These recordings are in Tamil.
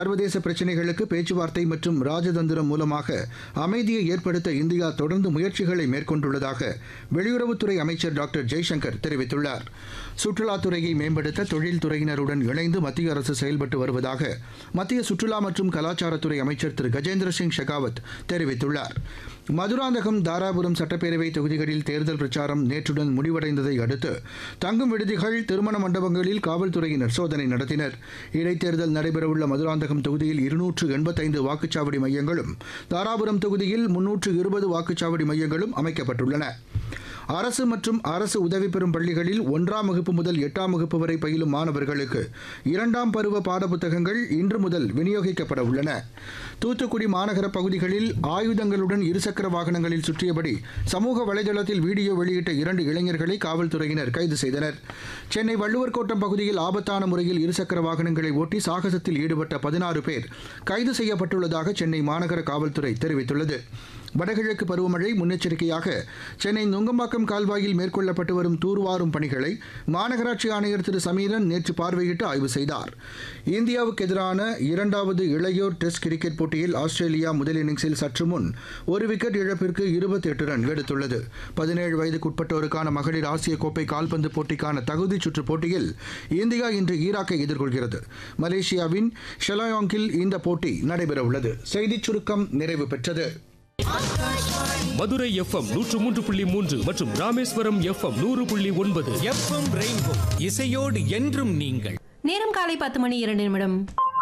சர்வதேச பிரச்சினைகளுக்கு பேச்சுவார்த்தை மற்றும் ராஜதந்திரம் மூலமாக அமைதியை ஏற்படுத்த இந்தியா தொடர்ந்து முயற்சிகளை மேற்கொண்டுள்ளதாக வெளியுறவுத்துறை அமைச்சர் டாக்டர் ஜெய்சங்கர் தெரிவித்துள்ளார் சுற்றுலாத்துறையை மேம்படுத்த தொழில்துறையினருடன் இணைந்து மத்திய அரசு செயல்பட்டு வருவதாக மத்திய சுற்றுலா மற்றும் கலாச்சாரத்துறை அமைச்சர் திரு கஜேந்திர சிங் ஷெகாவத் தெரிவித்துள்ளார் மதுராந்தகம் தாராபுரம் சட்டப்பேரவை தொகுதிகளில் தேர்தல் பிரச்சாரம் நேற்றுடன் முடிவடைந்ததை அடுத்து தங்கும் விடுதிகள் திருமண மண்டபங்களில் காவல்துறையினர் சோதனை நடத்தினர் இடைத்தேர்தல் நடைபெறவுள்ள மதுராந்தகம் தொகுதியில் இருநூற்று எண்பத்தைந்து வாக்குச்சாவடி மையங்களும் தாராபுரம் தொகுதியில் முன்னூற்று இருபது வாக்குச்சாவடி மையங்களும் அமைக்கப்பட்டுள்ளன அரசு மற்றும் அரசு உதவி பெறும் பள்ளிகளில் ஒன்றாம் வகுப்பு முதல் எட்டாம் வகுப்பு வரை பயிலும் மாணவர்களுக்கு இரண்டாம் பருவ பாடப்புத்தகங்கள் இன்று முதல் விநியோகிக்கப்பட உள்ளன தூத்துக்குடி மாநகர பகுதிகளில் ஆயுதங்களுடன் இருசக்கர வாகனங்களில் சுற்றியபடி சமூக வலைதளத்தில் வீடியோ வெளியிட்ட இரண்டு இளைஞர்களை காவல்துறையினர் கைது செய்தனர் சென்னை வள்ளுவர் கோட்டம் பகுதியில் ஆபத்தான முறையில் இருசக்கர வாகனங்களை ஓட்டி சாகசத்தில் ஈடுபட்ட பதினாறு பேர் கைது செய்யப்பட்டுள்ளதாக சென்னை மாநகர காவல்துறை தெரிவித்துள்ளது வடகிழக்கு பருவமழை முன்னெச்சரிக்கையாக சென்னை நுங்கம்பாக்கம் கால்வாயில் மேற்கொள்ளப்பட்டு வரும் தூர்வாரும் பணிகளை மாநகராட்சி ஆணையர் திரு சமீரன் நேற்று பார்வையிட்டு ஆய்வு செய்தார் இந்தியாவுக்கு எதிரான இரண்டாவது இளையோர் டெஸ்ட் கிரிக்கெட் போட்டியில் ஆஸ்திரேலியா முதல் இன்னிங்ஸில் சற்று முன் ஒரு விக்கெட் இழப்பிற்கு இருபத்தி எட்டு ரன் எடுத்துள்ளது பதினேழு வயதுக்குட்பட்டோருக்கான மகளிர் ஆசிய கோப்பை கால்பந்து போட்டிக்கான தகுதிச் சுற்று போட்டியில் இந்தியா இன்று ஈராக்கை எதிர்கொள்கிறது மலேசியாவின் ஷெலாயாங்கில் இந்த போட்டி நடைபெறவுள்ளது செய்திச் சுருக்கம் நிறைவு பெற்றது மதுரை எஃப்எம் நூற்று மூன்று புள்ளி மூன்று மற்றும் ராமேஸ்வரம் எஃப்எம் நூறு புள்ளி ஒன்பது எஃப்எம் ரெயின்போ இசையோடு என்றும் நீங்கள் நேரம் காலை பத்து மணி இரண்டு நிமிடம்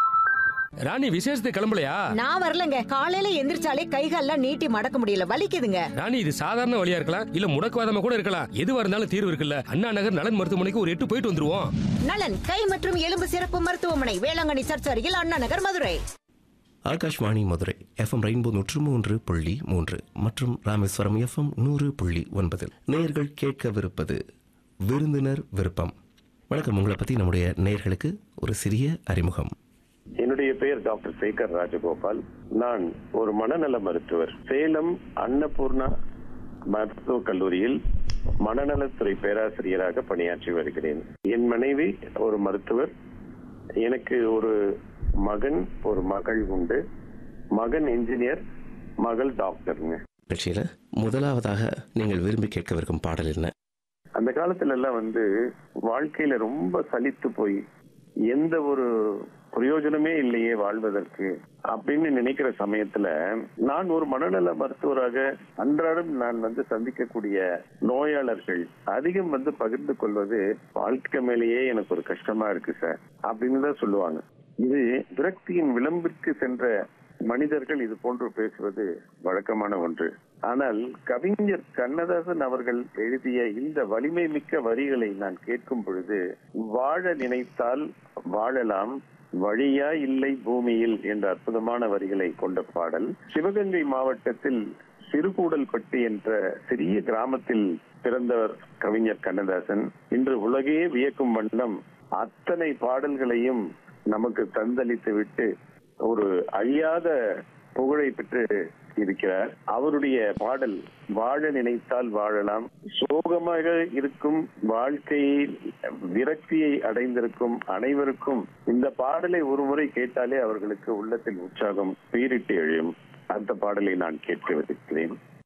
ராணி விசேஷத்துக்கு கிளம்பலையா நான் வரலங்க காலையில எந்திரிச்சாலே கைகால்லாம் நீட்டி மடக்க முடியல வலிக்குதுங்க ராணி இது சாதாரண வழியா இருக்கலாம் இல்ல முடக்குவாதமா கூட இருக்கலாம் எதுவா இருந்தாலும் தீர்வு இருக்குல்ல அண்ணா நகர் நலன் மருத்துவமனைக்கு ஒரு எட்டு போயிட்டு வந்துருவோம் நலன் கை மற்றும் எலும்பு சிறப்பு மருத்துவமனை வேளாங்கண்ணி சர்ச் அருகில் அண்ணா நகர் மதுரை ஆகாஷ்வாணி மதுரை எஃப்எம் ரெயின்போ நூற்று மூன்று புள்ளி மூன்று மற்றும் ராமேஸ்வரம் எஃப்எம் நூறு புள்ளி ஒன்பதில் நேயர்கள் கேட்கவிருப்பது விருந்தினர் விருப்பம் வணக்கம் உங்களை பற்றி நம்முடைய நேயர்களுக்கு ஒரு சிறிய அறிமுகம் என்னுடைய பெயர் டாக்டர் சேகர் ராஜகோபால் நான் ஒரு மனநல மருத்துவர் சேலம் அன்னபூர்ணா மருத்துவக் கல்லூரியில் மனநலத்துறை பேராசிரியராக பணியாற்றி வருகிறேன் என் மனைவி ஒரு மருத்துவர் எனக்கு ஒரு மகன் ஒரு மகள் உண்டு மகன் இன்ஜினியர் மகள் டாக்டருங்க நிகழ்ச்சியில் முதலாவதாக நீங்கள் விரும்பி கேட்கவிருக்கும் பாடல் என்ன அந்த காலத்துல எல்லாம் வந்து வாழ்க்கையில ரொம்ப சலித்து போய் எந்த ஒரு பிரயோஜனமே இல்லையே வாழ்வதற்கு அப்படின்னு நினைக்கிற சமயத்துல நான் ஒரு மனநல மருத்துவராக அன்றாடம் நான் வந்து சந்திக்கக்கூடிய நோயாளர்கள் அதிகம் வந்து பகிர்ந்து கொள்வது வாழ்க்கை மேலேயே எனக்கு ஒரு கஷ்டமா இருக்கு சார் அப்படின்னு தான் சொல்லுவாங்க இது விரக்தியின் விளம்பிற்கு சென்ற மனிதர்கள் இது போன்று பேசுவது வழக்கமான ஒன்று ஆனால் கவிஞர் கண்ணதாசன் அவர்கள் எழுதிய இந்த வலிமை மிக்க வரிகளை நான் கேட்கும் பொழுது வாழ நினைத்தால் வாழலாம் வழியா இல்லை பூமியில் என்ற அற்புதமான வரிகளை கொண்ட பாடல் சிவகங்கை மாவட்டத்தில் சிறுகூடல்பட்டி என்ற சிறிய கிராமத்தில் பிறந்தவர் கவிஞர் கண்ணதாசன் இன்று உலகையே வியக்கும் வண்ணம் அத்தனை பாடல்களையும் நமக்கு தந்தளித்து விட்டு ஒரு அழியாத புகழை பெற்று இருக்கிறார் அவருடைய பாடல் வாழ நினைத்தால் வாழலாம் சோகமாக இருக்கும் வாழ்க்கையில் விரக்தியை அடைந்திருக்கும் அனைவருக்கும் இந்த பாடலை ஒரு முறை கேட்டாலே அவர்களுக்கு உள்ளத்தில் உற்சாகம் பீரிட்டு எழும் அந்த பாடலை நான் கேட்க விருக்கிறேன்